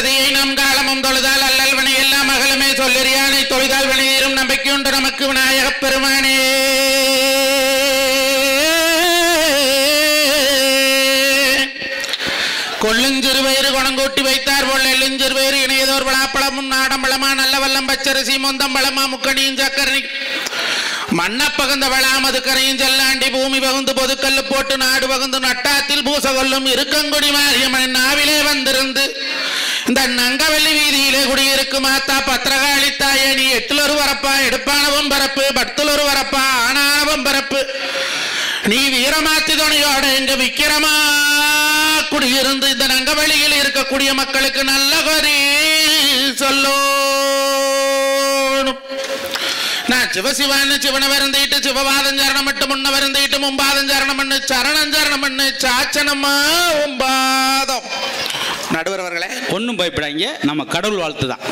சரஸ்வதியை நம் காலமும் தொழுதால் அல்லல் வினை எல்லாம் அகலமே சொல்லறியானை தொழுதால் வினையேறும் நம்பிக்கையுண்டு நமக்கு விநாயகப் பெருமானே கொள்ளுஞ்சிறுவயிறு குணங்கூட்டி வைத்தார் போல் எள்ளுஞ்சிறுவயிறு இணையதோர் விழாப்பழமும் நாடம்பழமா நல்ல வல்லம் பச்சரிசி மொந்தம்பழமா முக்கணியும் சக்கரை மண்ணப்பகுந்த வளாமது கரையும் செல்லாண்டி பூமி பகுந்து பொதுக்கல்லு போட்டு நாடு பகுந்து நட்டாத்தில் பூச கொள்ளும் இருக்கங்குடி மாரியம்மன் நாவிலே வந்திருந்து இந்த நங்கவல்லி வீதியிலே குடியிருக்கும் மாத்தா பத்திரகாளி தாயே நீ எட்டுலொரு வரப்பா எடுப்பானவும் பரப்பு பத்துலொரு வரப்பா ஆனானவும் பரப்பு நீ வீரமாத்தி துணையோட எங்க விக்கிரமா குடியிருந்து இந்த நங்கவழியில் இருக்கக்கூடிய மக்களுக்கு நல்ல கறி சொல்லணும் நான் சிவசிவான்னு சிவனை வருந்திட்டு சிவபாதம் சரணம் மட்டும் முன்ன வருந்திட்டு மும்பாதம் சரணம் பண்ணு சரணம் சரணம் பண்ணு சாச்சனம்மா உம்பாதம் நடுவர் அவர்களே ஒன்றும் பயப்படாங்க நம்ம கடவுள் வாழ்த்து தான்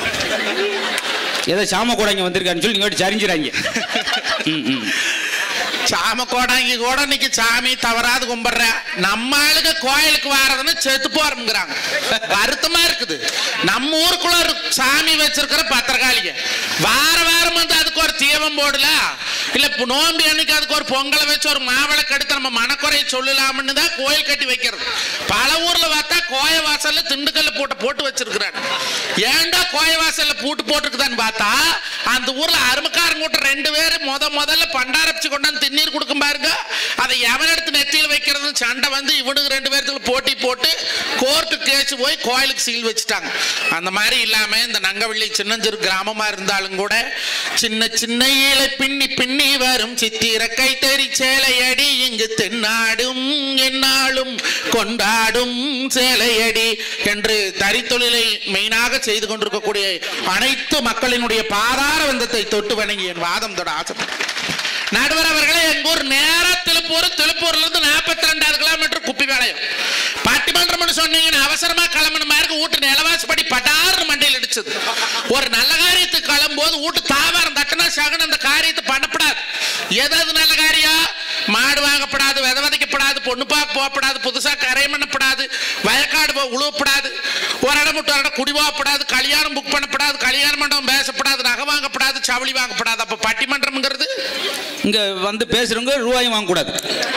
ஏதோ சாம கூட இங்கே வந்திருக்காருன்னு சொல்லி நீங்கள் சரிஞ்சிடாங்க ம் ம் சாம கோடாங்கி கூட இன்னைக்கு சாமி தவறாது கும்பிடுற நம்ம ஆளுங்க கோயிலுக்கு வாரதுன்னு செத்து போறோம்ங்கிறாங்க வருத்தமா இருக்குது நம்ம ஊருக்குள்ள ஒரு சாமி வச்சிருக்கிற பத்திரகாளிங்க வார வாரம் வந்து அதுக்கு ஒரு தீபம் போடல இல்ல இப்ப நோம்பி அன்னைக்கு அதுக்கு ஒரு பொங்கலை வச்சு ஒரு மாவிளை கடுத்து நம்ம மனக்குறையை சொல்லலாம்னு தான் கோயில் கட்டி வைக்கிறது பல ஊர்ல பார்த்தா கோய வாசல்ல திண்டுக்கல்ல போட்டு போட்டு வச்சிருக்கிறாங்க ஏன்டா கோய வாசல்ல பூட்டு போட்டுருக்குதான்னு பார்த்தா அந்த ஊர்ல அருமக்காரங்க கூட்டம் ரெண்டு பேரும் முத முதல்ல பண்டாரப்பிச்சு கொண்டாந்து திண்ணீர் கொடுக்கும் பாருங்க அதை எவன் எடுத்து நெத்தியில் வைக்கிறது சண்டை வந்து இவனுக்கு ரெண்டு பேர்த்துக்கு போட்டி போட்டு கோர்ட்டு கேஸ் போய் கோயிலுக்கு சீல் வச்சுட்டாங்க அந்த மாதிரி இல்லாம இந்த நங்கவள்ளி சின்னஞ்சிறு கிராமமா இருந்தாலும் கூட சின்ன சின்ன ஈழை பின்னி பின்னி வரும் சித்திர கைத்தறி சேலையடி இங்கு தென்னாடும் என்னாலும் கொண்டாடும் சேலையடி என்று தறித்தொழிலை மெயினாக செய்து கொண்டிருக்கக்கூடிய அனைத்து மக்களினுடைய பாதார வந்தத்தை தொட்டு வணங்கி என் வாதம் தொட ஆசைப்பட்டேன் நடுவர் அவர்களே எங்க ஊர் நேரா திருப்பூர் திருப்பூர்ல இருந்து நாற்பத்தி ரெண்டாவது கிலோமீட்டர் குப்பி வேலையம் பட்டிமன்றம்னு சொன்னீங்கன்னு அவசரமா கிளம்பின மாதிரி வீட்டு நிலவாசப்படி பட்டாறு மண்டையில் இடிச்சது ஒரு நல்ல காரியத்துக்கு கிளம்பும்போது வீட்டு தாவாரம் தட்டினா சகன் அந்த காரியத்தை பண்ணப்படாது எதாவது நல்ல காரியம் மாடு வாங்கப்படாது வித விதைக்கப்படாது பொண்ணு பார்க்க போகப்படாது புதுசா கரையம் பண்ணப்படாது வயக்காடு போ- உழுவப்படாது ஒரு இடம் விட்டு ஒரு இடம் குடி போகப்படாது கல்யாணம் புக் பண்ணப்படாது கல்யாண மண்டபம் பேசப்படாது நகை வாங்கப்படாது சவளி வாங்கப்படாது அப்ப பட்டிமன்றம்ங்கிறது இங்கே வந்து பேசுகிறவங்க ரூபாயும் வாங்கக்கூடாது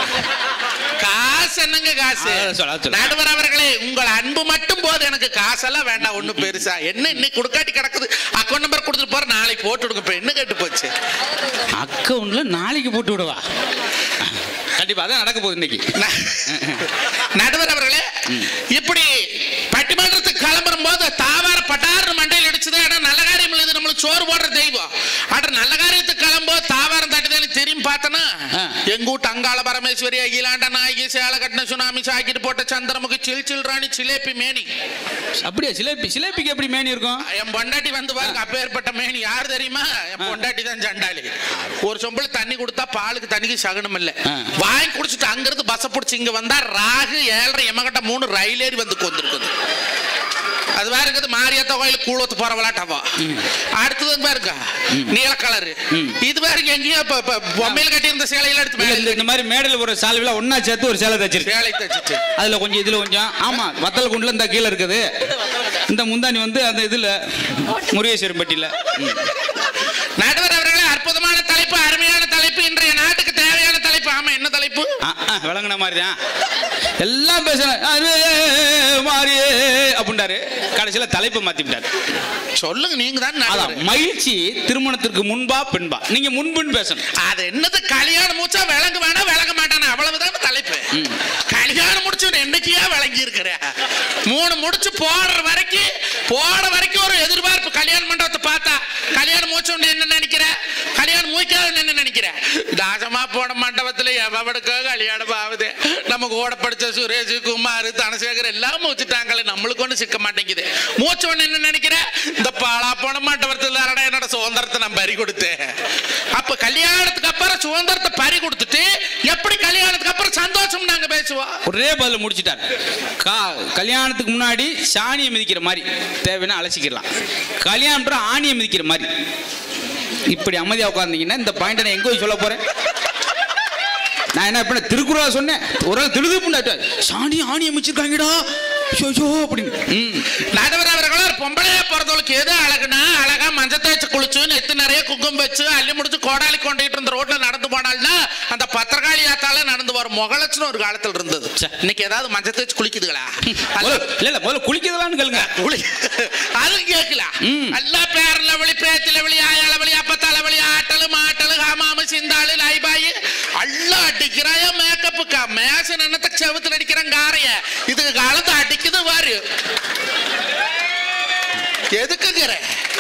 காசு என்னங்க காசு அதான் சொல்ல, அதான் சொல்ல. நடுவர் அவர்களே உங்கள் அன்பு மட்டும் போது எனக்கு காசெல்லாம் வேண்டாம் ஒண்ணு பெருசா என்ன இன்னைக்கு கொடுக்காட்டி கிடக்குது அக்கௌண்ட் நம்பர் கொடுத்துட்டு போற நாளைக்கு போட்டு விடுங்க இப்ப என்ன கேட்டு போச்சு அக்கௌண்ட்ல நாளைக்கு போட்டு விடவா கண்டிப்பாக அதான் நடக்க போகுது இன்னைக்கு ந- நடுவர் அவர்களே இப்படி பட்டிமன்றத்துக்கு கிளம்பும் போது தாவார பட்டாறு மண்டையில் அடிச்சது ஆனா நல்ல காரியம் இல்லை இது நம்மளுக்கு சோறு போடுற தெய்வம் ஆனா நல்ல காரியத்துக்கு கிளம்பும்போது தாவாரம் தட்டுதான் திரும்பி பார்த்தனா ஆ. எங்க வீட்டு அங்காள பரமேஸ்வரி அகிலாண்ட நாயகி சேலை கட்டின சுனாமி சாக்கிட்டு போட்ட சந்திரமுகி சில் சில் ராணி சிலேபி மேனி அப்படியா சிலேபி சிலேபிக்கு எப்படி மேனி இருக்கும் என் பொண்டாட்டி வந்து பாருங்க அப்பேற்பட்ட மேனி யார் தெரியுமா என் பொண்டாட்டி தான் சண்டாளி ஒரு சொம்பள தண்ணி கொடுத்தா பாலுக்கு தண்ணிக்கு சகனம் இல்ல ஆ. வாங்கி குடிச்சிட்டு அங்கிருந்து பஸ்ஸை பிடிச்சி இங்க வந்தா ராகு ஏழரை எமகட்ட மூணு ரயில் ஏறி வந்து கொண்டிருக்குது அது வேற இருக்குது மாரியாத்தா கோயில் கூழத்து போற விளாட்டவா அடுத்தது பாருங்க நீல கலரு இது பாருங்க எங்கேயோ இப்ப இப்ப பொம்மையில கட்டி இருந்த சேலையில எடுத்து இல்ல, மேல இந்த இந்த மாதிரி மேடையில் ஒரு சால்வில ஒண்ணா சேர்த்து ஒரு சேலை தச்சிருக்கு சேலை தச்சுட்டு அதுல கொஞ்சம் இதுல கொஞ்சம் ஆமா வத்தல் குண்டுல இந்த கீழே இருக்குது இந்த முந்தானி வந்து அந்த இதுல முருகேஸ்வரம் பட்டியில ம். நடுவர் அவர்களே அற்புதமான தலைப்பு அருமையான தலைப்பு இன்றைய நாட்டுக்கு தேவையான தலைப்பு ஆமா என்ன தலைப்பு ஆ, ஆ, விளங்குன மாதிரி தான் எல்லாம் பேசுறேன் மாறியே அப்படின்றாரு கடைசியில தலைப்பை மாத்தி விட்டாரு சொல்லுங்க நீங்க தான் அதான் நடுவர். மகிழ்ச்சி திருமணத்திற்கு முன்பா பின்பா நீங்க முன்பின் பேசணும் அது என்னது கல்யாணம் முடிச்சா விளங்க வேணா விளங்க மாட்டானா அவ்வளவுதான் தலைப்பு கல்யாணம் முடிச்சு என்னைக்கியா விளங்கி இருக்கிற மூணு முடிச்சு போடுற வரைக்கும் போற வரைக்கும் ஒரு எதிர்பார்ப்பு கல்யாண மண்டபத்தை பார்த்தா கல்யாணம் முடிச்ச உடனே என்ன நினைக்கிற கல்யாணம் முடிக்காத என்ன நினைக்கிற தாசமா போன மண்டபத்துல எவனுக்கோ கல்யாணம் ஆகுது நம்ம கூட படிச்ச சுரேஷ் குமார் தனசேகர் எல்லாம் மூச்சுட்டாங்களே நம்மளுக்கு ஒண்ணு சிக்க மாட்டேங்குது மூச்சு ஒண்ணு என்ன நினைக்கிற இந்த பாலா போன மண்டபத்துல அரடா என்னோட சுதந்திரத்தை நான் பறி கொடுத்தேன் அப்ப கல்யாணத்துக்கு அப்புறம் சுதந்திரத்தை பறி கொடுத்துட்டு எப்படி கல்யாணத்துக்கு அப்புறம் சந்தோஷம் நாங்க பேசுவோம் ஒரே பதில் முடிச்சிட்டார் கா கல்யாணத்துக்கு முன்னாடி சாணியை மிதிக்கிற மாதிரி தேவைன்னா அலசிக்கலாம் கல்யாணம் ஆணியை மிதிக்கிற மாதிரி இப்படி அமைதியா உட்கார்ந்தீங்கன்னா இந்த பாயிண்ட் நான் எங்க போய் சொல்ல போறேன் நான் என்ன பண்ண திருக்குறளா சொன்னேன் ஒரு ஆள் திருது பண்ணாட்டு சாணி ஆணி அமைச்சிருக்காங்கடா ஐயோ அப்படின்னு ம் நடுவர் அவர்கள் ஒரு பொம்பளையா பிறந்தவளுக்கு எது அழகுனா அழகா மஞ்சள் தேய்ச்சி குளிச்சு நெத்து நிறைய குங்குமம் வச்சு அள்ளி முடிச்சு கோடாலி கொண்டுட்டு இருந்த ரோட்ல நடந்து போனால்னா அந்த பத்திரகாளி ஆத்தால நடந்து வரும் முகலட்சணம் ஒரு காலத்துல இருந்தது ச்சே. இன்னைக்கு ஏதாவது மஞ்சள் தேய்ச்சி குளிக்குதுங்களா முதல்ல- இல்ல இல்ல முதல்ல குளிக்கிறதான்னு கேளுங்க குளி அது கேட்கல ம். எல்லா பேர்ல வழி பேத்தில வழி ஆயால வழி அப்பத்தால வழி ஆட்டலு மாட்டலு ஹாமாமு சிந்தாளு லைபாயி அல்ல அடிக்கிறாய மேக்கப்புக்கா மேசன் என்னத்த செவுத்துல அடிக்கிறான் காரைய இதுக்கு காலத்து அடிக்குது பாரு எதுக்குங்கிற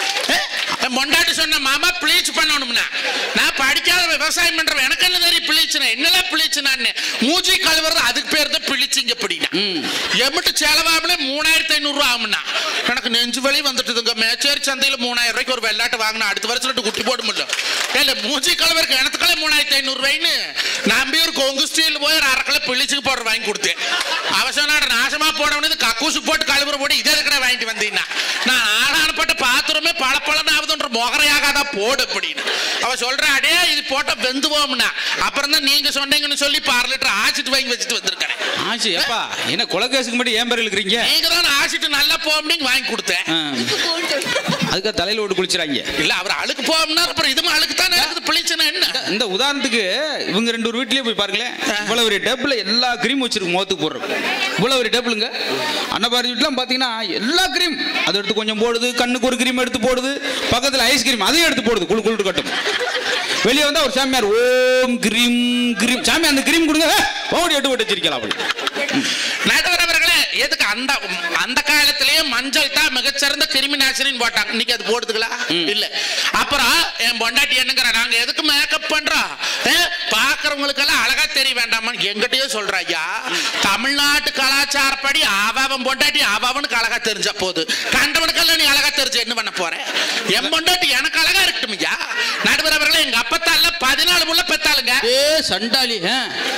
மொண்டாட்டி சொன்ன மாமா ப்ளீச் பண்ணணும்னா நான் படிக்காத விவசாயம் பண்றேன் எனக்கு என்ன தெரியும் பிளிச்சுனா என்னெல்லாம் பிளிச்சுனான்னு மூச்சி கழுவுறது அதுக்கு பேர் தான் பிளிச்சிங்க அப்படின்னா எம்பிட்டு செலவாகல மூணாயிரத்தி ஐநூறு ரூபா ஆகும்னா எனக்கு நெஞ்சு வலி வந்துட்டுதுங்க மேச்சேரி சந்தையில் மூணாயிரம் ரூபாய்க்கு ஒரு வெள்ளாட்டு வாங்கினா அடுத்த வருஷத்துல குட்டி போட முடியல இல்ல மூச்சி கழுவருக்கு எனத்துக்களே மூணாயிரத்தி ஐநூறு ரூபாய்ன்னு நம்பி ஒரு கொங்கு ஸ்டீல் போய் ஒரு அரைக்கலை பிளிச்சுக்கு போடுற வாங்கி கொடுத்தேன் அவசரம் நாசமா போனவனது கக்கூசு போட்டு கழுவுற போட்டு இதை இருக்கிற வாங்கிட்டு வந்தீங்கன்னா நான் ஆளானப்பட்ட பாத்திரமே பல பலன் ஆகுதுன்ற முகரையாகாத போடு அப்படின்னு அவ சொல்ற அடே இது போட்ட வெந்து போகும்னா அப்புறம் தான் நீங்க சொன்னீங்கன்னு சொல்லி பார் லிட்டர் ஆசிட்டு வாங்கி வச்சுட்டு வந்திருக்கேன் ஆச்சு ஏப்பா என்ன கொலகேசுக்கு மட்டும் ஏன் பேர் இருக்கிறீங்க நீங்க தான் ஆசிட்டு நல்லா போகும்னு வாங்கி கொடுத்தேன் ஆ. அதுக்காக தலையில விட்டு குளிச்சுறாங்க இல்ல அவர் அழுக்கு போகும்னா அப்புறம் இதுவும் அழுக்கு தானே இருக்குது பிளிச்சுனா என்ன இந்த உதாரணத்துக்கு இவங்க ரெண்டு ஒரு வீட்லயே போய் பாருங்களேன் இவ்வளவு ஒரு டேபிள் எல்லா கிரீம் வச்சிருக்கு முகத்துக்கு போடுறது இவ்வளவு ஒரு டேபிளுங்க அன்னபாரி வீட்டுலாம் பாத்தீங்கன்னா எல்லா கிரீம் அதை எடுத்து கொஞ்சம் போடுது கண்ணுக்கு ஒரு கிரீம் எடுத்து போடுது பக்கத்துல ஐஸ்கிரீம் அதையும் எடுத்து போடுது குளு குளிட்டு கட்டும் வெளியே வந்தா ஒரு சாமியார் ஓம் கிரீம் கிரீம் சாமி அந்த கிரீம் கொடுங்க பவுடி எட்டு போட்டு வச்சிருக்கலாம் அப்படி நடுவர் அவர்களே எதுக்கு அந்த அந்த காலத்திலேயே மஞ்சள் தான் மிகச்சிறந்த கிருமி நாசினின்னு போட்டாங்க இன்னைக்கு அது போடுதுங்களா இல்ல அப்புறம் என் பொண்டாட்டி என்னங்கிற நாங்க எதுக்கு மேக்கப் பண்றோம் பாக்குறவங்களுக்கு எல்லாம் அழகா தெரிய வேண்டாமா எங்கிட்டயே சொல்ற ஐயா தமிழ்நாட்டு கலாச்சாரப்படி அவன் பொண்டாட்டி அவனுக்கு அழகா தெரிஞ்ச போது கண்டவனுக்கெல்லாம் நீ அழகா தெரிஞ்சு என்ன பண்ண போற என் பொண்டாட்டி எனக்கு அழகா இருக்கட்டும் ஐயா நடுவர் அவர்களே எங்க அப்பத்தால பதினாலு முள்ள பெத்தாளுங்க ஏ சண்டாளி ஆ.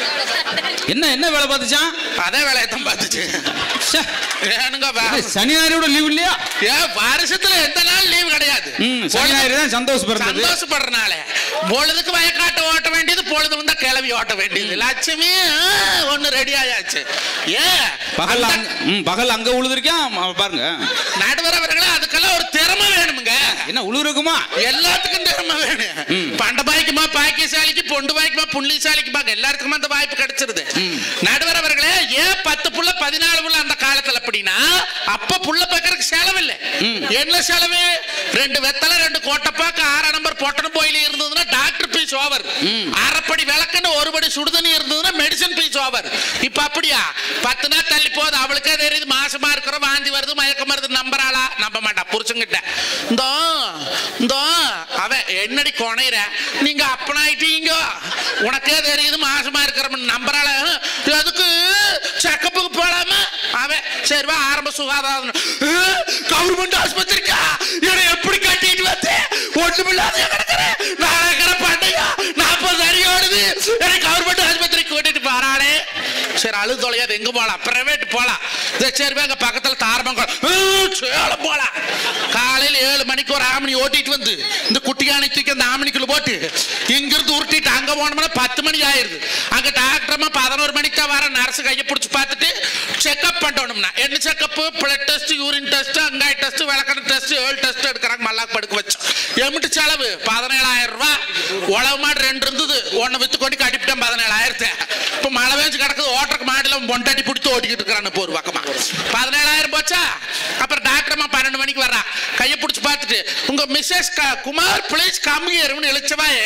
என்ன என்ன வேலை பார்த்துச்சான் அதே வேலையத்தான் பார்த்துச்சு ச்சே. ஏனுங்க இது வே- சனி ஞாயிறோட லீவ் இல்லையா ஏன் வருஷத்துல எந்த நாள் லீவ் கிடையாது ம் சனி ஞாயிறு தான் சந்தோஷம் பிறந்தது சந்தோஷப்படுறனால பொழுதுக்கு வயக்காட்டு ஓட்ட வேண்டியது பொழுது வந்தா கிளவி ஓட்ட வேண்டியது லட்சுமி ஆ, ஒண்ணு ரெடி ஆயாச்சு ஏன் பகல் அந்த அங்க ம் பகல் அங்க உழுதுருக்கேன் பாருங்க நடுவர் அவர்களே அதுக்கெல்லாம் ஒரு திறமை வேணுமுங்க என்ன உழுவுருக்குமா எல்லாத்துக்கும் திறமை வேணும் ம். பண்ட பாய்க்குமா பாக்கியசாலிக்கு பொண்டு பாய்க்குமா புள்ளிசாலிக்கு பாக்க எல்லாத்துக்குமே அந்த வாய்ப்பு கிடைச்சிருது ம். நடுவர் அவர்களே ஏன் பத்து புள்ள பதினாலு புள்ள அந்த காலத்துல அப்படின்னா அப்ப புள்ள பக்கறதுக்கு செலவு இல்ல ம். என்ன செலவு ரெண்டு வெத்தலை ரெண்டு கோட்டப்பாக்கு ஆறு நம்பர் பொட்டன போயில இருந்ததுன்னா டாக்டர் பீஸ் ஓவர் ம். அரைப்படி விளக்குன்னு ஒரு படி சுடுதண்ணி இருந்ததுன்னா மெடிசன் பீஸ் ஓவர் இப்ப அப்படியா பத்து நாள் தள்ளி போகுது அவளுக்கே தெரியுது மாசமா இருக்கிற வாந்தி வருது மயக்கம் வருது நம்புறாளா நம்ப மாட்டா புருஷங்கிட்ட இந்தோ இந்தோ அவன் என்னடி கொனைற நீங்க அப்பனாயிட்டீங்க உனக்கே தெரியுது மாசமா இருக்கிற நம்புறாள எதுக்கு செக்கப்புக்கு போலாமா அவன் சரி வா ஆரம்ப சுகாதாரம் கவர்மெண்ட் ஆஸ்பத்திரிக்கா என்னை எப்படி கட்டிட்டு வந்து ஒண்ணுமில்லாத கிடக்குறேன் நான் இருக்கிற பண்டையா நாற்பது அடி ஓடுது என்னை கவர்மெண்ட் ஆஸ்பத்திரிக்கு கூட்டிட்டு போறாளே சரி அழுது தொலையாது எங்க போலாம் பிரைவேட் போலாம் இதோ சரி எங்க பக்கத்துல தாரமங்கலம் சேலம் போலாம் காலையில ஏழு மணிக்கு ஒரு ஆமணி ஓட்டிட்டு வந்து இந்த குட்டியானை தூக்கி அந்த ஆமணிக்குள்ள போட்டு இங்கிருந்து உருட்டிட்டு அங்க போனோம்னா பத்து மணி ஆயிருது அங்க டாக்டர்மா பதினோரு மணிக்கு தான் வர நர்ஸ் கையை பிடிச்சி பார்த்துட்டு செக்அப் பண்ணணும்னா என்ன checkup blood test urine test அங்காய் டெஸ்ட் விளக்கண டெஸ்ட் ஏழு டெஸ்ட் எடுக்கிறாங்க மல்லாக்கு படுக்க வச்சோம் எம்பிட்டு செலவு பதினேழாயிரம் ரூபாய் உழவு மாடு ரெண்டு இருந்தது ஒன்னு வித்து கொண்டு கட்டிவிட்டேன் பதினேழாயிரத்தை இப்ப மழை பெஞ்சு கிடக்குது ஓட்டருக்கு மாடுல பொண்டாட்டி பிடித்து ஓட்டிக்கிட்டு இருக்கிறான்னு இப்போ ஒரு பக்கமா பதினேழாயிரம் போச்சா அப்புறம் டாக்டர் அம்மா பன்னெண்டு மணிக்கு வர்றா கையை பிடிச்சி பார்த்துட்டு உங்க மிஸ்ஸஸ் குமார் பிளீஸ் கம்மி எருவுன்னு இழிச்சவாயே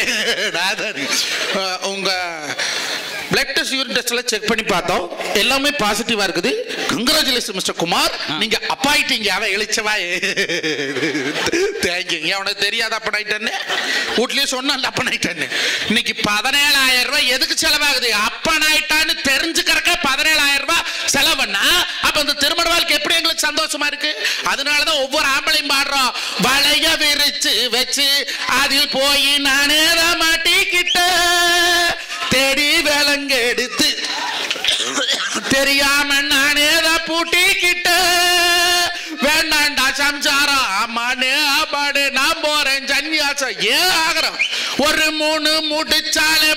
உங்க பிளட் டெஸ்ட் யூரின் டெஸ்ட் எல்லாம் செக் பண்ணி பார்த்தோம் எல்லாமே பாசிட்டிவா இருக்குது கங்க்ராச்சுலேஷன் மிஸ்டர் குமார் நீங்க அப்பாயிட்டீங்க அவன் இழிச்சவாயே தேங்க்யூ அவனுக்கு தெரியாத அப்பனாயிட்டேன்னு வீட்லயே சொன்னான் அப்பனாயிட்டேன்னு இன்னைக்கு பதினேழாயிரம் ரூபாய் எதுக்கு செலவாகுது அப்பனாயிட்டான்னு தெரிஞ்சுக்கிறக்க பதினேழாயிரம் ரூபாய் செலவுன்னா அப்ப இந்த திருமண வாழ்க்கை எப்படி எங்களுக்கு சந்தோஷமா இருக்கு அதனாலதான் ஒவ்வொரு ஆம்பளையும் பாடுறோம் வளைய விரிச்சு வச்சு அதில் போய் நானே தான் மாட்டிக்கிட்ட தேடி விலங்கு எடுத்து தெரியாம நானே தான் பூட்டிக்கிட்ட வேண்டாண்டா சம்சாரம் ஆமானே ஆமாடு நான் போறேன் சன்னியாசம் ஏன் ஆகிறோம் ஒரு மூணு முடிச்சாலே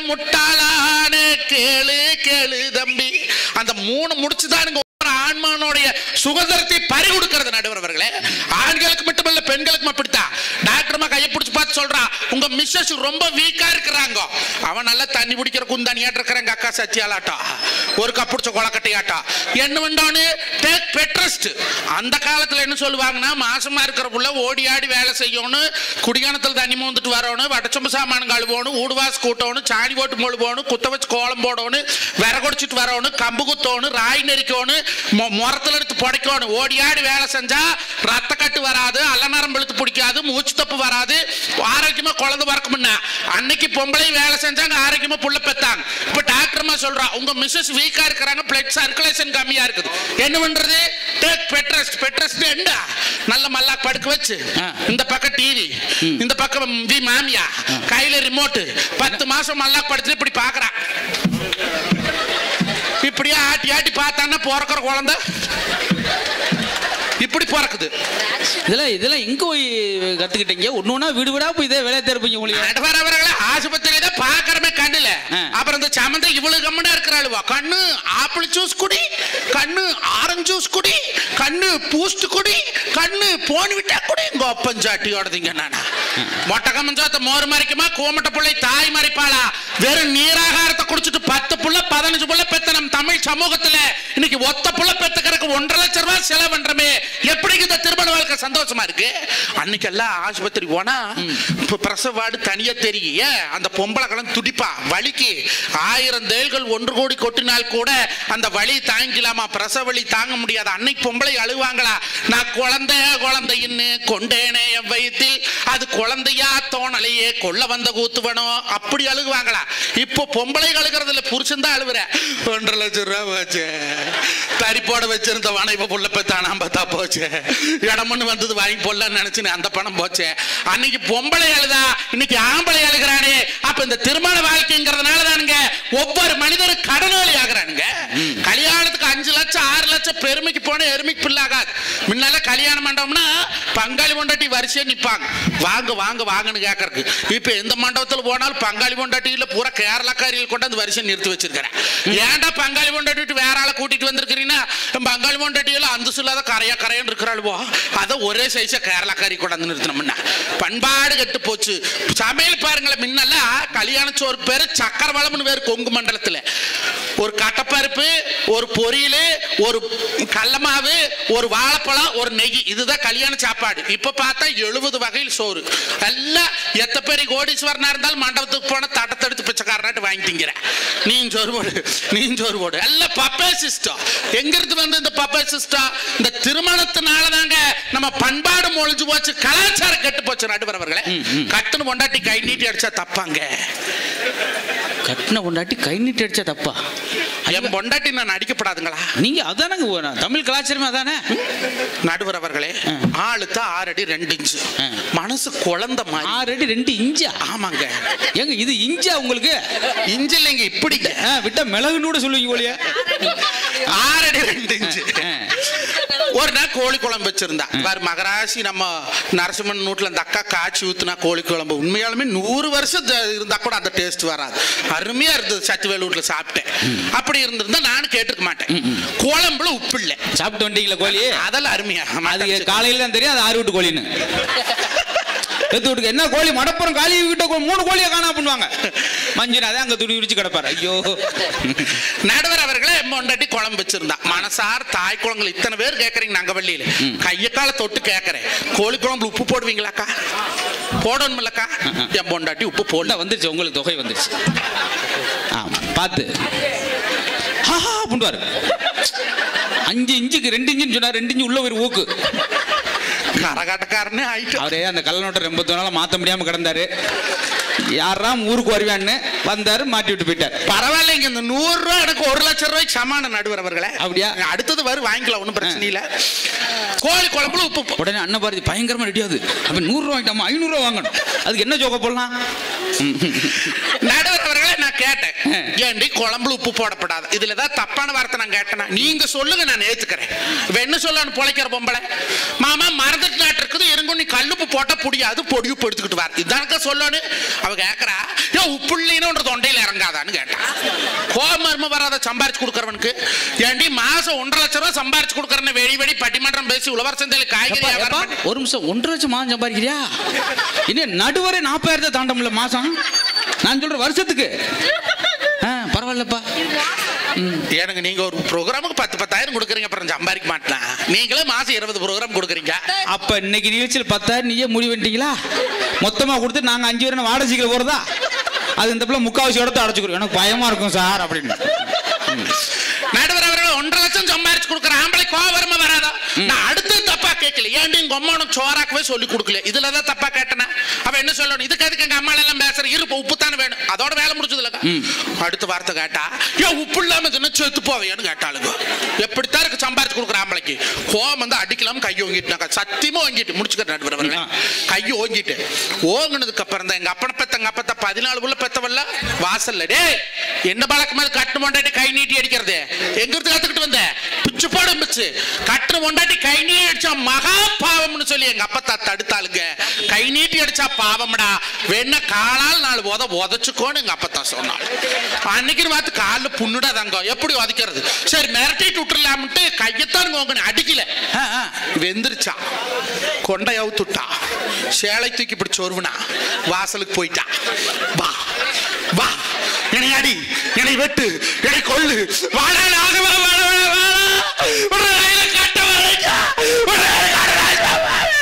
முட்டாளானே கேளு கேளு தம்பி அந்த மூணு முடிச்சுதானுங்க ஒரு ஆண்மானுடைய சுதந்திரத்தை பறி கொடுக்கிறது நடுவர் அவர்களே ஆண்களுக்கு மட்டுமல்ல பெண்களுக்கும் அப்படித்தான் டாக்டர்மா கையை பிடிச்சு பார்த்து சொல்றா உங்க மிஸ்ஸஸ் ரொம்ப வீக்கா இருக்கிறாங்க அவன் நல்லா தண்ணி பிடிக்கிற குந்தானியாட்டு இருக்கிற எங்க அக்கா சத்தியாலாட்டா ஒரு கப்புடிச்ச கொலக்கட்டையாட்டா என்ன பண்ணானு டேக் பெட்ரஸ்ட் அந்த காலத்துல என்ன சொல்லுவாங்கன்னா மாசமா இருக்கிற புள்ள ஓடி ஆடி வேலை செய்யணும் குடியானத்தில் தண்ணி மோந்துட்டு வரணும் வடச்சொம்பு சாமான் கழுவணும் ஊடுவாஸ் கூட்டணும் சாணி போட்டு மொழுவணும் குத்த வச்சு கோலம் போடணும் விறகொடிச்சிட்டு வரணும் கம்பு குத்தணும் ராய் நெரிக்கணும் மொ- முறத்துல எடுத்து புடைக்கணும் ஓடி ஆடி வேலை செஞ்சா ரத்த கட்டு வராது அல்லநரம் இழுத்து பிடிக்காது மூச்சு தப்பு வராது ஆரோக்கியமா குழந்தை பிறக்கும்னா அன்னைக்கு பொம்பளை வேலை செஞ்சாங்க ஆரோக்கியமா புள்ள பெத்தாங்க இப்ப டாக்டர்மா சொல்றா உங்க மிஸ்ஸஸ் வீக்கா இருக்கிறாங்க பிளட் சர்க்குலேஷன் கம்மியா இருக்குது என்ன பண்றது டேக் பெட்ரஸ்ட் பெட்ரஸ்ட் என்ன நல்ல மல்லா படுக்க வச்சு ஆ. இந்த பக்கம் டிவி இந்த பக்கம் வி மாமியா கையில ரிமோட் பத்து மாசம் மல்லா படுத்து இப்படி பாக்குறான் இப்படியே ஆட்டி ஆட்டி பார்த்தான்னா பிறக்கிற குழந்தை இப்படி பிறக்குது இதெல்லாம் இதெல்லாம் எங்க போய் கத்துக்கிட்டீங்க ஒண்ணு ஒண்ணா வீடு வீடா போய் இதே வேலையை தெரிப்பீங்க உங்களுக்கு நடுவர் அவர்களை ஆஸ்பத்திரியில தான் பாக்குறமே கண்ணுல ஆ. அப்புறம் இந்த சமந்த இவ்வளவு கம்மனா இருக்கிறாளுவா கண்ணு ஆப்பிள் ஜூஸ் குடி கண்ணு ஆரஞ்சு ஜூஸ் குடி கண்ணு பூஸ்ட் குடி கண்ணு போன் விட்டா குடி உங்க ஒப்பஞ்சாட்டியோடதுங்க நானா மொட்டை கம்மஞ்சாத்த மோர் மறைக்குமா கோமட்ட பிள்ளை தாய் மறைப்பாளா வெறும் நீராகாரத்தை குடிச்சிட்டு பத்து புள்ள பதினஞ்சு புள்ள பெத்த நம் தமிழ் சமூகத்துல இன்னைக்கு ஒத்த புள்ள பெத்துக்கிறதுக்கு ஒன்றரை லட்சம் ரூபாய் செலவுன்றமே எப்படி இந்த திருமண வாழ்க்கை சந்தோஷமா இருக்கு அன்னைக்கெல்லாம் ஆஸ்பத்திரி போனா இப்ப பிரசவ வார்டு தனியா தெரியும் ஏன் அந்த பொம்பளை கலம் துடிப்பா வலிக்கு ஆயிரம் தேள்கள் ஒன்று கோடி கொட்டினால் கூட அந்த வலி தாங்கிக்கலாமா பிரசவ வலி தாங்க முடியாது அன்னைக்கு பொம்பளை அழுவாங்களா நான் குழந்தை குழந்தைன்னு கொண்டேனே என் வயிற்றில் அது குழந்தையா தோணலையே கொல்ல வந்த கூத்துவனோ அப்படி அழுகுவாங்களா இப்போ பொம்பளை அழுகிறதுல புருஷன் தான் அழுவுற ஒன்றரை லட்சம் ரூபா போச்சு தறி போட வச்சிருந்த வனை இப்ப புள்ள பெத்தானா பார்த்தா போச்சு இடமுன்னு வந்தது வாங்கி போடலாம்னு நினைச்சு அந்த பணம் போச்சு அன்னைக்கு பொம்பளை அழுதா இன்னைக்கு ஆம்பளை அழுகிறானே அப்ப இந்த திருமண வாழ்க்கைங்கிறதுனால தானுங்க ஒவ்வொரு மனிதரும் கடனாளி ஆகுறானுங்க கல்யாணத்துக்கு அஞ்சு லட்சம் ஆறு லட்சம் பெருமைக்கு போன எருமைக்கு பிள்ளாகாது முன்னால கல்யாண மண்டபம்னா பங்காளி பொண்டாட்டி வரிசையா நிப்பாங்க வாங்க வாங்க வாங்கன்னு கேட்கறதுக்கு இப்ப எந்த மண்டபத்துல போனாலும் பங்காளி பொண்டாட்டியில பூரா கேரளாக்காரியில் கொண்டு அந்த வரிசை நிறுத்தி வச்சிருக்கிறேன் ஏன்டா பங்காளி பொண்டாட்டி விட்டு வேற ஆளை கூட்டிட்டு வந்திருக்கிறீங்கன்னா பங்காளி பொண்டாட்டியில அந்தஸ்து இல்லாத கரையா கரையன்னு இருக்கிறாளுவோ அதை ஒரே சைஸா கேரளாக்காரி கொண்டாந்து நிறுத்தணும்னா பண்பாடு கெட்டு போச்சு சமையல் பாருங்களேன் முன்னெல்லாம் கல்யாண சோறு பேரு சக்கரவளம்னு பேரு கொங்கு மண்டலத்துல ஒரு கட்டப்பருப்பு ஒரு பொரியல் ஒரு கடலமாவு ஒரு வாழைப்பழம் ஒரு நெய் இதுதான் கல்யாண சாப்பாடு இப்ப பார்த்தா எழுபது வகையில் சோறு எல்லாம் எத்த பெரிய கோடீஸ்வரனா இருந்தாலும் மண்டபத்துக்கு போன தட்டத்தை எடுத்து பிச்சைக்காரனாட்டு வாங்கிட்டீங்கிற நீ சோறு போடு நீ சோறு போடு எல்லாம் பப்பே சிஸ்டம் எங்க இருந்து வந்து இந்த பப்பே சிஸ்டம் இந்த திருமணத்தினால தாங்க நம்ம பண்பாடு மொழிஞ்சு போச்சு கலாச்சாரம் கெட்டு போச்சு நடுவர் அவர்களே கட்டுன்னு கொண்டாட்டி கை நீட்டி அடிச்சா தப்பாங்க கட்டின பொண்டாட்டி கை நீட்டி அடிச்சா தப்பா என் பொண்டாட்டி நான் அடிக்கப்படாதுங்களா நீங்க அதானங்க ஓ- தமிழ் கலாச்சாரமே அதானே நடுவர் அவர்களே ஆளுக்கு ஆறு அடி ரெண்டு இன்ச்சு ஆ. மனசு குழந்தை மாதிரி ஆறு அடி ரெண்டு இஞ்சா ஆமாங்க ஏங்க இது இஞ்சா உங்களுக்கு இன்ச்சு இல்லைங்க இப்படிங்க ஆ, விட்டா மிளகுன்னு கூட சொல்லுவீங்க போலியா ஆறு அடி ரெண்டு இன்ச்சு ஒரு நாள் கோழி குழம்பு வச்சிருந்தா பாரு மகராசி நம்ம நரசிம்மன் நூட்ல அந்த அக்கா காய்ச்சி ஊத்துனா கோழி குழம்பு உண்மையாலுமே நூறு வருஷம் த- இருந்தா கூட அந்த டேஸ்ட் வராது அருமையா இருந்தது சத்துவேல் வீட்டுல சாப்பிட்டேன் அப்படி இருந்திருந்தா நானும் கேட்டிருக்க மாட்டேன் குழம்புல உப்பு இல்லை சாப்பிட்டு வந்துட்டீங்களா கோழி அதெல்லாம் அருமையா அது மட்டன் காலையில தான் தெரியும் அது ஆறு வீட்டு கோழின்னு எடுத்து விட்டுக்கு என்ன கோழி மடப்புறம் காலி கிட்ட கோ- மூணு கோழியை காணா பண்ணுவாங்க மஞ்சுனாதே அங்க துடி உரிச்சு கிடப்பாரு ஐயோ நடுவர் அவர்களே பொண்டாட்டி குழம்பு வச்சிருந்தா மனசார் தாய் குழந்தைகள் இத்தனை பேர் கேக்குறீங்க நங்கவள்ளியில கைய கால தொட்டு கேக்குறேன் கோழி குழம்புல உப்பு போடுவீங்களாக்கா போடணுமில்லக்கா என் பொண்டாட்டி உப்பு போடல போல வந்துருச்சு உங்களுக்கு தொகை வந்துருச்சு ஆ பார்த்து ஹாஹா பண்ணுவாரு அஞ்சு இன்ச்சுக்கு ரெண்டு இன்ச்சுன்னு சொன்னா ரெண்டு இன்ச்சு உள்ள ஒரு ஊக்கு கரகாட்டக்காரனே ஆயிட்டு அவரே அந்த கள்ளநோட்டை எண்பத்தி நாளா மாத்த முடியாம கிடந்தாரு யாராம் ஊருக்கு வருவான்னு வந்தாரு மாட்டி விட்டு போயிட்டார் பரவாயில்லைங்க இந்த நூறு ரூபாய் எனக்கு ஒரு லட்சம் ரூபாய்க்கு சமான நடுவர் அவர்களே அப்படியா? அடுத்தது வரும் வாங்கிக்கலாம் ஒன்றும் பிரச்சனை இல்ல கோழி குழம்புல உப்பு போ- உடனே அண்ணன் பாரதி பயங்கரமா ரெடியாது அப்ப நூறு ரூபா வாங்கிட்டாமா ஐநூறு ரூபா வாங்கணும் அதுக்கு என்ன ஜோக்க போடலாம் நடுவர் அவர்களே நான் கேட்டேன் ஏண்டி குழம்புல உப்பு போடப்படாது இதுல ஏதாவது தப்பான வார்த்தை நான் கேட்டேனா நீங்க சொல்லுங்க நான் ஏத்துக்கிறேன் இவ என்ன சொல்லணும் பொழைக்கிற பொம்பளை மாமா மறந்துட்டு நாட்டு இருக்குது இருங்க நீ கல்லுப்பு போட்டா புடியாது பொடி உப்பு எடுத்துக்கிட்டு வார் இதானக்கா சொல்லணும் அவ கேக்குறா ஏன் உப்பு இல்லைன்னு தொண்டையில இறங்காதான்னு கேட்டா கோமர்ம வராத சம்பாரிச்சு கொடுக்கறவனுக்கு ஏண்டி மாசம் ஒன்றரை லட்சம் ரூபாய் சம்பாரிச்சு கொடுக்கறன்னு வெடி வெடி பட்டிமன்றம் பேசி உழவர் சந்தையில் காய்கறி எப்பா, வியாபாரம் எப்பா, பண்ணி- ஒரு நிமிஷம் ஒன்றரை லட்சம் மாதம் சம்பாதிக்கிறியா இன்னும் நடுவரை நாற்பதாயிரத்தை தாண்ட முடியல மாசம் நான் சொல்றேன் வருஷத்துக்கு ஆ பரவாயில்லப்பா எனக்கு நீங்க ஒரு ப்ரோக்ராமுக்கு பத்து பத்தாயிரம் கொடுக்குறீங்க அப்புறம் சம்பாதிக்க மாட்டேன் நீங்களே மாசம் இருபது ப்ரோக்ராம் கொடுக்குறீங்க அப்ப இன்னைக்கு நிகழ்ச்சியில் பத்தாயிரம் நீயே முடிவு பண்ணிட்டீங்களா மொத்தமா கொடுத்து நாங்க அஞ்சு பேரும் வாடகைக்கு போறதா அது இந்த பிள்ளை முக்காவாசி இடத்த அடைச்சுக்கிறோம் எனக்கு பயமா இருக்கும் சார் அப்படின்னு நடுவர் அவர்கள் ஒன்றரை லட்சம் சம்பாரிச்சு கொடுக்குற ஆம்பளை கோவரமா வராதா நான் அடுத்து தப்பா கேட்கல ஏன்டி உங்க அம்மானும் சோறாக்கவே சொல்லி கொடுக்கல இதுல தான் தப்பா கேட்டனா அவ என்ன சொல்லணும் இதுக்கு அதுக்கு எங்க அம்மா எல்லாம் பேசுற இருப்பு உப்பு தானே வேணும் அதோட வேலை முடிச்சது இல்லக்கா அடுத்த வார்த்தை கேட்டா ஏன் உப்பு இல்லாம இதுன்னு செத்து போவேன்னு கேட்டாளுங்க எப்படித்தான் இருக்கு சம்பாரிச்சு கொடுக்குற ஆம்பளைக்கு கோவம் வந்து அடிக்கலாம் கையை ஓங்கிட்டுனாக்கா சத்தியமா ஓங்கிட்டு முடிச்சுக்கிற நடுவர் அவர்களே ஆ. கையை ஓங்கிட்டு ஓங்குனதுக்கு அப்புறம் தான் எங்க அப்பனை பெத்த எங்க அப்பத்த பதினாலு உள்ள பெத்தவல்ல வாசல்ல டேய் என்ன பழக்கம் அது கட்டு மொண்டாட்டி கை நீட்டி அடிக்கிறது எங்க இருந்து கத்துக்கிட்டு வந்த பிச்சு போடு பிச்சு கட்டு மொண்டாட்டி கை நீட்டி அடிச்சா மகா பாவம்னு சொல்லி எங்க அப்பத்தா தடுத்தாளுங்க கை நீட்டி அடிச்சா பாவம்டா வேணா காலால் நாலு உத உதச்சுக்கோன்னு எங்க அப்பத்தா சொன்னாள் அன்னைக்கு பார்த்து காலில் புண்ணுடா தங்கம் எப்படி உதைக்கிறது சரி மிரட்டிட்டு விட்டுறலாம்ட்டு கையத்தான் உங்க அடிக்கல ஆ, ஆ. வெந்திருச்சா கொண்டை அவுத்துட்டா சேலை தூக்கி இப்படி சொருவினா வாசலுக்கு போயிட்டா வா வா என்னை அடி என்னை வெட்டு என்னை கொல்லு வாடா நாகவா வாடா வாடா வாடா ஒரு ரயில கட்ட வரைக்கா ஒரு ரயில கட்ட வரைக்கா.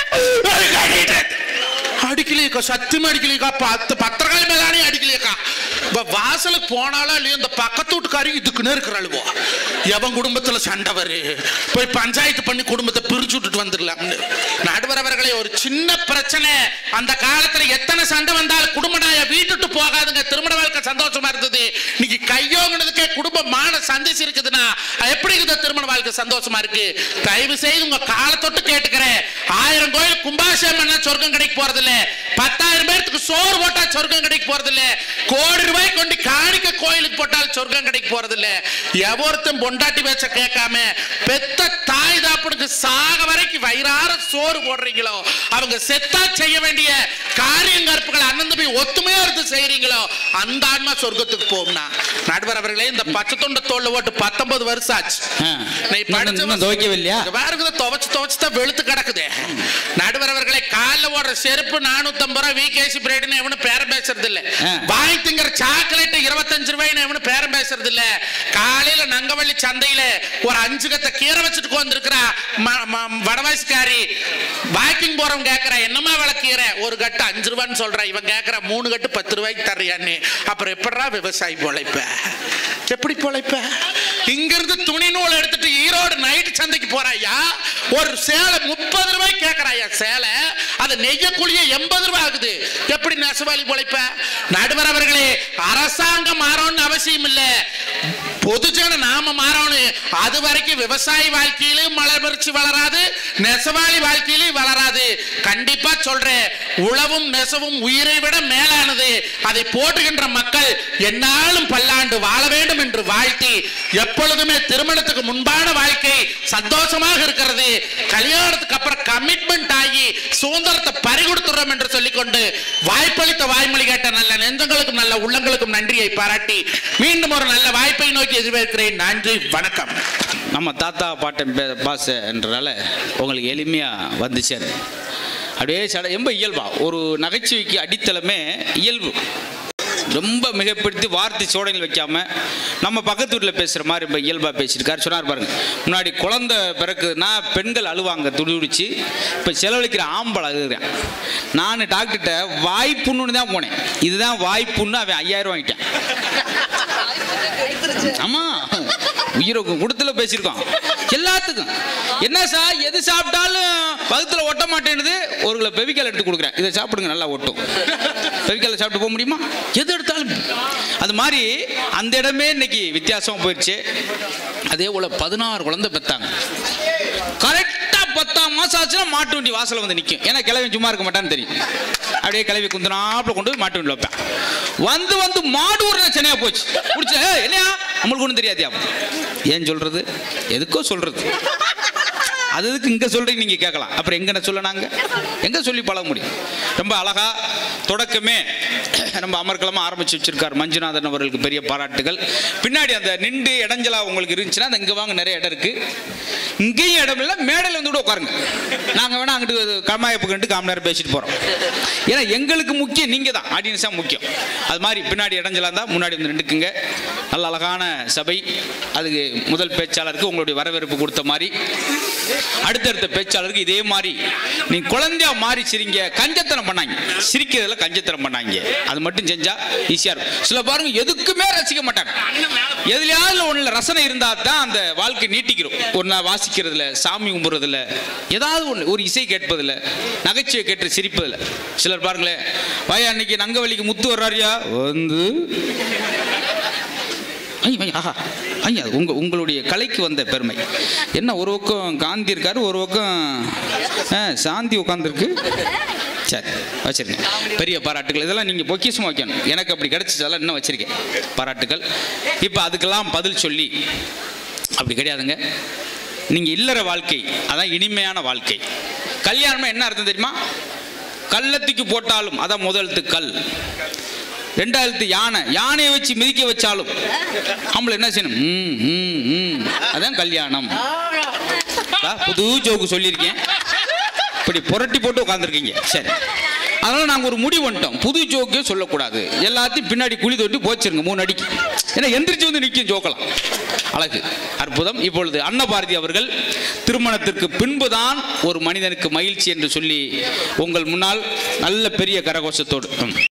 ஒரு கட்டிட்டு. அடிக்கலையக்கா சத்தியமா அடிக்கலையக்கா பத்து பத்திரகாளி மேலானே அடிக்கலையக்கா இப்ப வாசலுக்கு போனாலும் இல்லையோ இந்த பக்கத்து வீட்டுக்காரி இதுக்குன்னு இருக்கிறாளுவோ எவன் குடும்பத்துல சண்டை வரு போய் பஞ்சாயத்து பண்ணி குடும்பத்தை பிரிச்சு விட்டுட்டு வந்துடலாம்னு நடுவர் அவர்களே ஒரு சின்ன பிரச்சனை அந்த காலத்துல எத்தனை சண்டை வந்தாலும் குடும்ப நாய வீட்டுட்டு போகாதுங்க திருமண வாழ்க்கை சந்தோஷமா இருந்தது இன்னைக்கு கையோங்கினதுக்கே குடும்பமான சந்திச்சு இருக்குதுன்னா எப்படி இருக்குது திருமண வாழ்க்கை சந்தோஷமா இருக்கு தயவு செய்து உங்க காலத்தொட்டு கேட்டுக்கிறேன் ஆயிரம் கோயில் கும்பாபிஷேகம் பண்ணா சொர்க்கம் கிடைக்க போறது இல்ல பத்தாயிரம் பேருக்கு சோறு போட்டா சொர்க்கம் கிடைக்க போறது இல்ல கோடி ரூபாய் கொண்டு காணிக்க கோயிலுக்கு போட்டால் சொர்க்கம் கிடைக்க போறது இல்ல எவொருத்தன் பொண்டாட்டி பேச்ச கேட்காம பெத்த தாய் தாப்பனுக்கு சாக வரைக்கும் வயிறார சோறு போடுறீங்களோ அவங்க செத்தா செய்ய வேண்டிய காரியம் கற்புகள் அண்ணன் தம்பி ஒத்துமையா இருந்து செய்றீங்களோ அந்த ஆன்மா சொர்க்கத்துக்கு போகும்னா நடுவர் அவர்களே இந்த பச்சை தொண்ட தோல்ல ஓட்டு பத்தொன்பது வருஷம் ஆச்சு ஆ. நீ இன்னும் படிச்ச இன்னும் துவைக்கவே இல்லையா? இங்க பாருங்க துவைச்சு துவைச்சு தான் வெளுத்து கிடக்குது நடுவர் அவர்களே காலில் ஓடுற செருப்பு நானூத்தி ஐம்பது ரூபாய் விகேசி பிரெட்னு எவனும் பேரம் பேசுறது இல்ல ஆ. வாங்கி திங்கிற சாக்லேட் இருபத்தஞ்சு ரூபாய்னு எவனும் பேரம் பேசுறது இல்ல காலையில நங்கவள்ளி சந்தையில ஒரு அஞ்சு கத்த கீரை வச்சுட்டு உட்காந்துருக்கிறா வடவாசிக்காரி வாக்கிங் போறவன் கேக்குறா என்னமா விலை கீரை ஒரு கட்டு அஞ்சு ரூபான்னு சொல்றா இவன் கேக்குறா மூணு கட்டு பத்து ரூபாய்க்கு தர்றியான்னு அப்புறம் எப்படா விவசாயி பொழைப்ப எப்படி பொழைப்ப இங்க இருந்து துணி நூல் எடுத்துட்டு ஈரோடு நைட் சந்தைக்கு போறாயா ஒரு சேலை முப்பது ரூபாய் கேக்குறாயா சேலை அது நெய்யக்குழிய எண்பது ரூபாய் ஆகுது எப்படி நெசவாளி பொழைப்ப நடுவர் அவர்களே அரசாங்கம் மாறணும்னு அவசியம் இல்ல பொதுஜன நாம மாறணும் அது வரைக்கும் விவசாய வாழ்க்கையிலும் மலர்ச்சி வளராது நெசவாளி வாழ்க்கையிலும் வளராது கண்டிப்பா சொல்றேன் உழவும் நெசவும் உயிரை விட மேலானது அதை போட்டுகின்ற மக்கள் என்னாலும் பல்லாண்டு வாழ வேண்டும் என்று வாழ்த்தி எப்பொழுதுமே திருமணத்துக்கு முன்பான வாழ்க்கை சந்தோஷமாக இருக்கிறது கல்யாணத்துக்கு அப்புறம் கமிட்மெண்ட் ஆகி சுதந்திரத்தை பறிகொடுத்துறோம் என்று சொல்லிக்கொண்டு வாய்ப்பளித்த வாய்மொழி கேட்ட நல்ல நெஞ்சங்களுக்கும் நல்ல உள்ளங்களுக்கும் நன்றியை பாராட்டி மீண்டும் ஒரு நல்ல வாய்ப்பை நோக்கி எதிர்பார்க்கிறேன் நன்றி வணக்கம் நம்ம தாத்தா பாட்டன் பே- பாசன்றனால உங்களுக்கு எளிமையாக வந்து சேரும் அப்படியே சட ரொம்ப இயல்பா ஒரு நகைச்சுவைக்கு அடித்தளமே இயல்பு ரொம்ப மிகப்படுத்தி வார்த்தை சோடனையில் வைக்காம நம்ம பக்கத்து வீட்டில் பேசுகிற மாதிரி ரொம்ப இயல்பாக பேசியிருக்காரு சொன்னார் பாருங்க முன்னாடி குழந்தை பிறக்குதுன்னா பெண்கள் அழுவாங்க துடிதுடிச்சு இப்போ செலவழிக்கிற ஆம்பளை அழுகிறேன் நான் டாக்டர்கிட்ட வாய்ப்புண்ணுன்னு தான் போனேன் இதுதான் வாய்ப்புண்ணு அவன் ஐயாயிரம் வாங்கிட்டேன் ஆமா உயிரை கொடுத்துல பேசியிருக்கோம் எல்லாத்துக்கும் என்ன சார் எது சாப்பிட்டாலும் வகுத்துல ஒட்ட மாட்டேன்னுது ஒரு கிலோ பெவிக்கால் எடுத்து கொடுக்குறேன் இதை சாப்பிடுங்க நல்லா ஒட்டும் பெவிக்கால சாப்பிட்டு போக முடியுமா எது எடுத்தாலும் அது மாதிரி அந்த இடமே இன்னைக்கு வித்தியாசமா போயிடுச்சு அதே போல பதினாறு குழந்தை பெத்தாங்க கரெக்டா பத்தாம் மாசம் ஆச்சுன்னா மாட்டு வண்டி வாசல்ல வந்து நிற்கும் ஏன்னா கிளவி சும்மா இருக்க மாட்டான்னு தெரியும் அப்படியே கிளவி குந்தனாப்புல கொண்டு போய் மாட்டு வண்டியில் வைப்பேன் வந்து வந்து மாடு ஒரு சென்னையா போச்சு பிடிச்ச "ஏய், என்னையா நம்மளுக்கு ஒன்றும் தெரியாதியா ஏன் சொல்றது எதுக்கோ சொல்றது அது எதுக்கு இங்க சொல்றீங்க நீங்க கேட்கலாம் அப்புறம் எங்க சொல்ல நாங்க எங்க சொல்லி பழக முடியும் ரொம்ப அழகா தொடக்கமே நம்ம அமர்க்கலமாக ஆரம்பிச்சு வச்சிருக்கார் மஞ்சுநாதன் அவர்களுக்கு பெரிய பாராட்டுகள் பின்னாடி அந்த நின்று இடைஞ்சலா உங்களுக்கு இருந்துச்சுன்னா அந்த இங்கே வாங்க நிறைய இடம் இருக்கு இங்கேயும் இடம் இல்லை மேடையில் வந்து கூட உட்காருங்க நாங்கள் வேணா அங்கிட்டு கமாயப்புக்கிட்டு காம நேரம் பேசிட்டு போகிறோம் ஏன்னா எங்களுக்கு முக்கியம் நீங்கள் தான் ஆடியன்ஸாக முக்கியம் அது மாதிரி பின்னாடி இடைஞ்சலா இருந்தால் முன்னாடி வந்து நின்றுக்குங்க நல்ல அழகான சபை அதுக்கு முதல் பேச்சாளருக்கு உங்களுடைய வரவேற்பு கொடுத்த மாதிரி அடுத்தடுத்த பேச்சாளருக்கு இதே மாதிரி நீ குழந்தையா மாறி சிரிங்க கஞ்சத்தனம் பண்ணாங்க சிரிக்கிறதுல கஞ்சத்தனம் பண்ணாங்க அது மட்டும் செஞ்சா ஈஸியா இருக்கும் சில பாருங்க எதுக்குமே ரசிக்க மாட்டாங்க எதுலயாவது ஒண்ணுல ரசனை இருந்தா தான் அந்த வாழ்க்கை நீட்டிக்கிறோம் ஒரு நாள் வாசிக்கிறதுல சாமி கும்பிடுறதுல ஏதாவது ஒண்ணு ஒரு இசை கேட்பதுல நகைச்சுவை கேட்டு சிரிப்பதுல சிலர் பாருங்களேன் வய அன்னைக்கு நங்கவலிக்கு முத்து வர்றாரியா வந்து ஐயா ஐயா, ஆஹா ஐயா உங்க உங்களுடைய கலைக்கு வந்த பெருமை என்ன ஒரு பக்கம் காந்தி இருக்காரு ஒரு பக்கம் ஆ, சாந்தி உட்காந்துருக்கு சரி வச்சிருக்கேன் பெரிய பாராட்டுகள் இதெல்லாம் நீங்கள் பொக்கிஷமாக வைக்கணும் எனக்கு அப்படி கிடைச்சதெல்லாம் இன்னும் வச்சிருக்கேன் பாராட்டுகள் இப்போ அதுக்கெல்லாம் பதில் சொல்லி அப்படி கிடையாதுங்க நீங்கள் இல்லற வாழ்க்கை அதான் இனிமையான வாழ்க்கை கல்யாணம் என்ன அர்த்தம் தெரியுமா கள்ளத்துக்கு போட்டாலும் அதான் முதல்த்து கல் ரெண்டாயிரத்து யானை யானையை வச்சு மிதிக்க வச்சாலும் ஆம்பளை என்ன செய்யணும் ம், ம், ம். அதான் கல்யாணம் ஆ, புது ஜோக்கு சொல்லியிருக்கேன் இப்படி புரட்டி போட்டு உட்காந்துருக்கீங்க சரி அதனால நாங்கள் ஒரு முடிவு வந்துட்டோம் புது ஜோக்கே சொல்லக்கூடாது எல்லாத்தையும் பின்னாடி குழி தொட்டி போச்சிருங்க மூணு அடிக்கு ஏன்னா எந்திரிச்சு வந்து நிற்கும் ஜோக்கலாம் அழகு அற்புதம் இப்பொழுது அன்னபாரதி அவர்கள் திருமணத்திற்கு பின்புதான் ஒரு மனிதனுக்கு மகிழ்ச்சி என்று சொல்லி உங்கள் முன்னால் நல்ல பெரிய கரகோஷத்தோடு ம்.